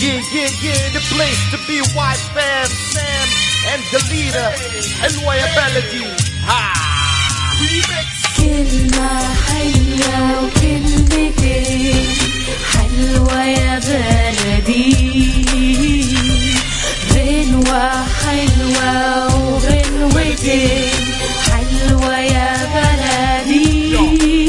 Yeah, yeah, yeah, the place to be white fam Sam and the leader حلوة يا بلدي ها كلمة حلوة وكلمتين حلوة يا بلدي غنوة حلوة وغنوتين حلوة يا بلدي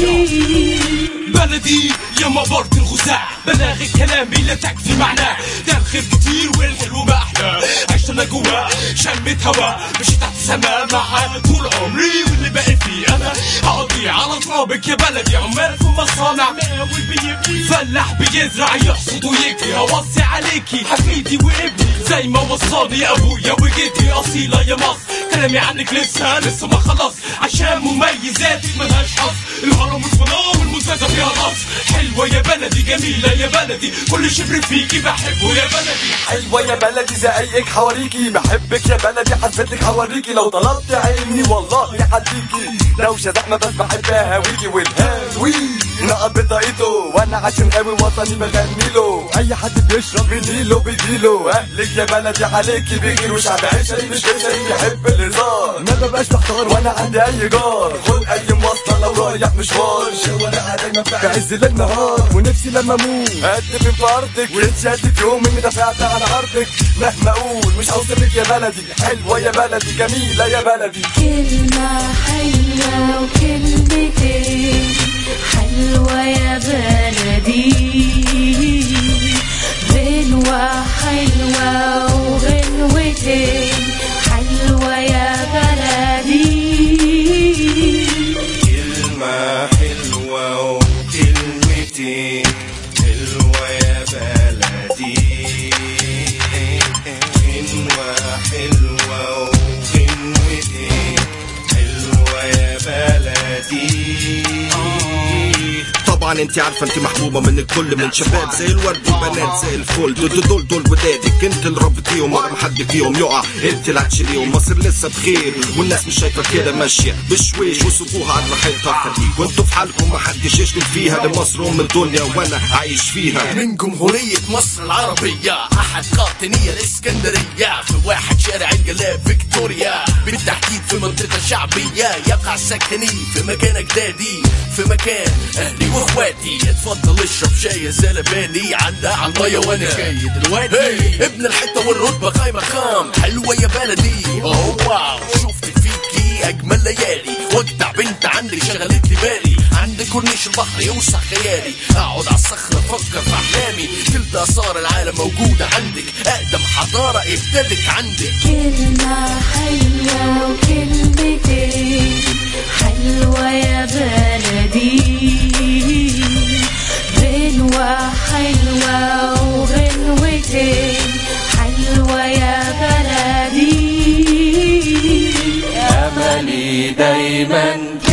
بلدي يا مبارة الغزاة بلاغ كلامي لا تكفي معناه ده الخير كتير والحلو ما احلى عشت انا جواه شميت هوا مشيت تحت السماء معاه طول عمري واللي باقي فيه انا هقضي على ترابك يا بلدي عمال في مصانع فلاح بيزرع يحصد ويجري اوصي عليكي حفيدي وابني زي ما وصاني ابويا وجدي اصيله يا مصر كلامي عنك لسه لسه ما خلص عشان مميزاتك ملهاش حظ الهرم والفضاء والمنتزه فيها نص حلوه يا بلدي جميله يا بلدي كل شبر فيكي بحبه يا بلدي حلوة يا بلدي زقايقك حواريكي بحبك يا بلدي حسبتك حوريكي لو طلبت عيني والله حديكي دوشة زحمة بس بحب اهاويكي والهاوي نقب بطاقته وانا عشان غاوي وطني بغني له اي حد بيشرب بديله بديله اهلك يا بلدي عليكي بيجي وشعب عشري مش عشري بيحب الهزار ما ببقاش محتار وانا عندي اي جار خد اي مواصلة لو رايح مشوار شوارع دايما بعز النهار ونفسي لما اموت اقدم في ارضك ويتشدد يوم اني دفعت على ارضك مهما اقول مش هوصلك يا بلدي حلوة يا بلدي جميلة يا بلدي كلمة حلوة وكلمتين حلوة يا بلدي غنوة حلوة وغنوتين حلوة يا بلدي كلمة حلوة وكلمتين حلوة يا بلدي غنوة حلوة وغنوتين حلوة يا بلدي طبعا انت عارفه انت محبوبه من الكل من شباب زي الورد وبنات زي الفل دول دول دول, دول ودادك انت اللي ربيتيهم ولا حد فيهم يقع انت اللي هتشيليهم مصر لسه بخير والناس مش شايفه كده ماشيه بشويش وسيبوها على راحتها وانتوا في حالكم ما حدش يشغل فيها دي مصر ام الدنيا وانا عايش فيها من جمهورية مصر العربية أحد قاطنية الإسكندرية في واحد شارع الجلاب فيكتوريا بالتحديد في منطقة شعبية يقع سكني في مكان أجدادي في مكان أهلي وإخواتي اتفضل اشرب شاي يا زلباني عندها على المية وأنا جاي دلوقتي hey. ابن الحتة والرتبة قايمة مقام حلوة يا بلدي أوه واو شفت فيكي أجمل ليالي واجدع بنت عندك شغلت لي بالي عند كورنيش البحر يوسع خيالي اقعد على الصخرة افكر في احلامي تلت اثار العالم موجودة عندك اقدم حضارة ابتدت عندك كلمة حلوة وكلمتين حلوة يا بلدي غنوة حلوة وغنوتين حلوة يا بلدي املي دايما